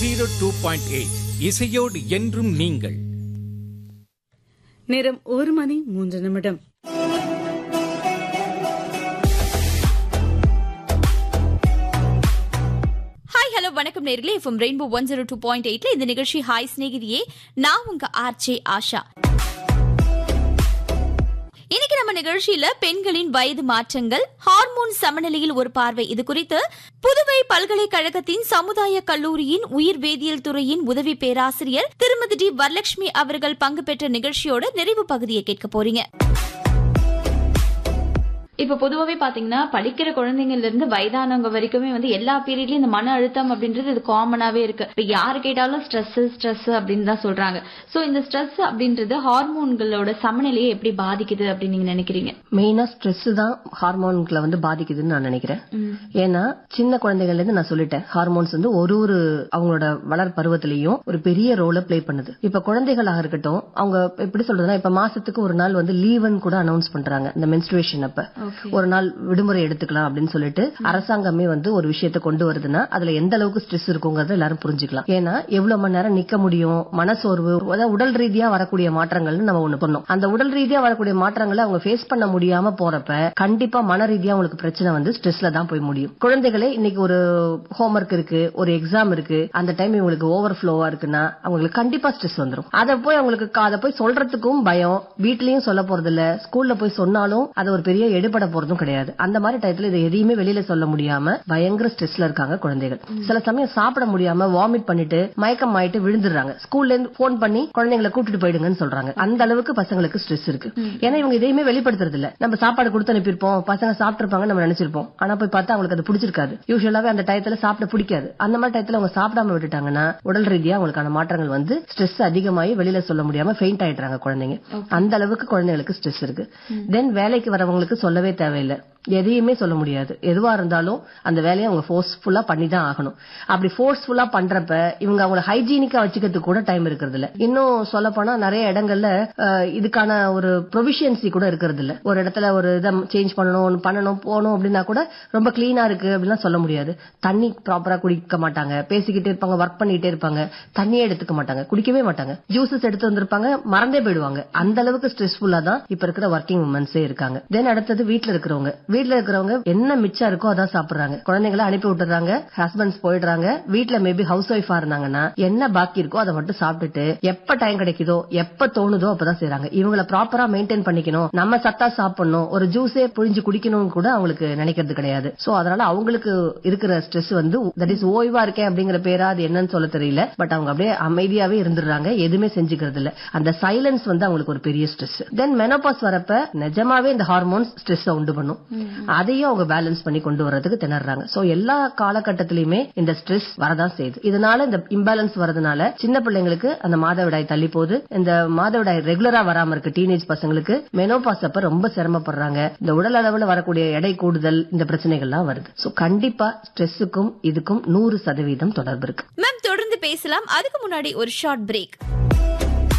zero two point eight இசையோடு என்றும் நீங்கள் நேரம் ஒரு மணி மூன்று நிமிடம் ஹாய் ஹலோ வணக்கம் நேர்களே FM rainbow one zero two point எயிட்ல இந்த நிகழ்ச்சி ஹாய் சிநேகிதியே நான் உங்க ஆர்ஜே ஆஷா இன்னைக்கு நம்ம நிகழ்ச்சியில பெண்களின் வயது மாற்றங்கள் ஹார்மோன் சமநிலையில் ஒரு பார்வை இது குறித்து புதுவை பல்கலைக்கழகத்தின் சமுதாய கல்லூரியின் உயிர் வேதியியல் துறையின் உதவி பேராசிரியர் திருமதி டி வரலட்சுமி அவர்கள் பங்கு பெற்ற நிகழ்ச்சியோட நிறைவு பகுதியை கேட்க போறீங்க இப்ப பொதுவாவே பாத்தீங்கன்னா படிக்கிற குழந்தைங்கள்ல இருந்து வயதானவங்க வரைக்குமே வந்து எல்லா பீரியட்லயும் இந்த மன அழுத்தம் அப்படின்றது இது காமனாவே இருக்கு இப்ப யாரு கேட்டாலும் ஸ்ட்ரெஸ் ஸ்ட்ரெஸ் அப்படின்னு தான் சொல்றாங்க சோ இந்த ஸ்ட்ரெஸ் அப்படின்றது ஹார்மோன்களோட சமநிலையை எப்படி பாதிக்குது அப்படின்னு நீங்க நினைக்கிறீங்க மெயினா ஸ்ட்ரெஸ் தான் ஹார்மோன்களை வந்து பாதிக்குதுன்னு நான் நினைக்கிறேன் ஏன்னா சின்ன குழந்தைகள்ல இருந்து நான் சொல்லிட்டேன் ஹார்மோன்ஸ் வந்து ஒரு ஒரு அவங்களோட வளர் பருவத்திலையும் ஒரு பெரிய ரோலை ப்ளே பண்ணுது இப்ப குழந்தைகளாக இருக்கட்டும் அவங்க எப்படி சொல்றதுன்னா இப்ப மாசத்துக்கு ஒரு நாள் வந்து லீவுன்னு கூட அனௌன்ஸ் பண்றாங்க இந்த மென்ஸ்ட்ரேஷன் அப்ப ஒரு நாள் விடுமுறை எடுத்துக்கலாம் அப்படின்னு சொல்லிட்டு அரசாங்கமே வந்து ஒரு விஷயத்த கொண்டு வருதுன்னா அதுல எந்த அளவுக்கு ஸ்ட்ரெஸ் இருக்குங்கிறத எல்லாரும் புரிஞ்சுக்கலாம் ஏன்னா எவ்வளவு மணி நேரம் நிக்க முடியும் மனசோர்வு அதாவது உடல் ரீதியா வரக்கூடிய மாற்றங்கள்னு நம்ம ஒண்ணு பண்ணோம் அந்த உடல் ரீதியா வரக்கூடிய மாற்றங்களை அவங்க ஃபேஸ் பண்ண முடியாம போறப்ப கண்டிப்பா மன ரீதியா உங்களுக்கு பிரச்சனை வந்து ஸ்ட்ரெஸ்ல தான் போய் முடியும் குழந்தைகளே இன்னைக்கு ஒரு ஹோம்ஒர்க் இருக்கு ஒரு எக்ஸாம் இருக்கு அந்த டைம் இவங்களுக்கு ஓவர் ஃப்ளோவா இருக்குன்னா அவங்களுக்கு கண்டிப்பா ஸ்ட்ரெஸ் வந்துரும் அதை போய் அவங்களுக்கு க- அதை போய் சொல்றதுக்கும் பயம் வீட்லயும் சொல்ல போறது இல்ல ஸ்கூல்ல போய் சொன்னாலும் அது ஒரு பெரிய எடுபட போறதும் கிடையாது அந்த மாதிரி டயத்துல இதை எதையுமே வெளியில சொல்ல முடியாம பயங்கர ஸ்ட்ரெஸ்ல இருக்காங்க குழந்தைகள் சில சமயம் சாப்பிட முடியாம வாமிட் பண்ணிட்டு மயக்கம் ஆயிட்டு விழுந்துடுறாங்க ஸ்கூல்ல இருந்து போன் பண்ணி குழந்தைங்களை கூட்டிட்டு போயிடுங்கன்னு சொல்றாங்க அந்த அளவுக்கு பசங்களுக்கு ஸ்ட்ரெஸ் இருக்கு ஏன்னா இவங்க எதையுமே வெளிப்படுத்துறது இல்ல நம்ம சாப்பாடு கொடுத்து அனுப்பியிருப்போம் பசங்க சாப்பிட்டிருப்பாங்க நம்ம நினைச்சிருப்போம் ஆனா போய் பார்த்தா அவங்களுக்கு அது பிடிச்சிருக்காது யூஸ்வலாவே அந்த டயத்துல சாப்பிட பிடிக்காது அந்த மாதிரி டயத்துல அவங்க சாப்பிடாம விட்டுட்டாங்கன்னா உடல் ரீதியா அவங்களுக்கான மாற்றங்கள் வந்து ஸ்ட்ரெஸ் அதிகமாகி வெளியில சொல்ல முடியாம ஃபெயிண்ட் ஆயிடுறாங்க குழந்தைங்க அந்த அளவுக்கு குழந்தைகளுக்கு ஸ்ட்ரெஸ் இருக்கு தென் வேலைக்கு வரவங்களுக்கு சொல்லவே தேவையில்லை எதையுமே சொல்ல முடியாது எதுவா இருந்தாலும் அந்த வேலையை அவங்க ஃபோர்ஸ்ஃபுல்லா பண்ணி தான் ஆகணும் அப்படி ஃபோர்ஸ்ஃபுல்லா பண்றப்ப இவங்க அவங்கள ஹைஜீனிக்கா வச்சுக்கிறதுக்கு கூட டைம் இருக்கிறது இல்ல இன்னும் சொல்ல போனா நிறைய இடங்கள்ல அஹ், இதுக்கான ஒரு ப்ரொவிஷியன்சி கூட இருக்கிறது இல்ல ஒரு இடத்துல ஒரு இதை சேஞ்ச் பண்ணணும் ஒண்ணு பண்ணணும் போகணும் அப்படின்னா கூட ரொம்ப கிளீனா இருக்கு அப்படிலாம் சொல்ல முடியாது தண்ணி ப்ராப்பரா குடிக்க மாட்டாங்க பேசிக்கிட்டே இருப்பாங்க ஒர்க் பண்ணிட்டே இருப்பாங்க தண்ணியே எடுத்துக்க மாட்டாங்க குடிக்கவே மாட்டாங்க ஜூசஸ் எடுத்து வந்திருப்பாங்க மறந்தே போயிடுவாங்க அந்த அளவுக்கு ஸ்ட்ரெஸ்ஃபுல்லா தான் இப்ப இருக்கிற ஒர்க்கிங் உமன்ஸே இருக்காங்க தென் அடுத்தது வீட்ல இருக்கிறவங்க வீட்ல இருக்கிறவங்க என்ன மிச்சம் இருக்கோ அதான் சாப்பிடுறாங்க குழந்தைங்களை அனுப்பி விட்டுறாங்க ஹஸ்பண்ட்ஸ் போயிடுறாங்க வீட்ல மேபி ஹவுஸ் ஒய்ஃபா இருந்தாங்கன்னா என்ன பாக்கி இருக்கோ அதை மட்டும் சாப்பிட்டுட்டு எப்ப டைம் கிடைக்குதோ எப்ப தோணுதோ அப்பதான் செய்றாங்க இவங்கள ப்ராப்பரா மெயின்டைன் பண்ணிக்கணும் நம்ம சத்தா சாப்பிடணும் ஒரு ஜூஸே புழிஞ்சு குடிக்கணும்னு கூட அவங்களுக்கு நினைக்கிறது கிடையாது சோ அதனால அவங்களுக்கு இருக்கிற ஸ்ட்ரெஸ் வந்து தட் இஸ் ஓய்வா இருக்கேன் அப்படிங்கிற பேரா அது என்னன்னு சொல்ல தெரியல பட் அவங்க அப்படியே அமைதியாவே இருந்துடுறாங்க எதுவுமே செஞ்சுக்கிறது இல்ல அந்த சைலன்ஸ் வந்து அவங்களுக்கு ஒரு பெரிய ஸ்ட்ரெஸ் தென் மெனோபாஸ் வரப்ப நிஜமாவே இந்த ஹார்மோன்ஸ் ஸ்ட்ரெஸ் உண்டு பண்ணும் அதையும் அவங்க பேலன்ஸ் பண்ணி கொண்டு வர்றதுக்கு திணறாங்க சோ எல்லா காலகட்டத்திலயுமே இந்த ஸ்ட்ரெஸ் வரதான் செய்யுது இதனால இந்த இம்பேலன்ஸ் வரதுனால சின்ன பிள்ளைங்களுக்கு அந்த மாதவிடாய் தள்ளி போகுது இந்த மாதவிடாய் ரெகுலரா வராம இருக்கு டீனேஜ் பசங்களுக்கு மெனோபாஸ் அப்ப ரொம்ப சிரமப்படுறாங்க இந்த உடல் அளவுல வரக்கூடிய எடை கூடுதல் இந்த பிரச்சனைகள்லாம் வருது சோ கண்டிப்பா ஸ்ட்ரெஸ்ஸுக்கும் இதுக்கும் நூறு சதவீதம் தொடர்பு இருக்கு மேம் தொடர்ந்து பேசலாம் அதுக்கு முன்னாடி ஒரு ஷார்ட் பிரேக்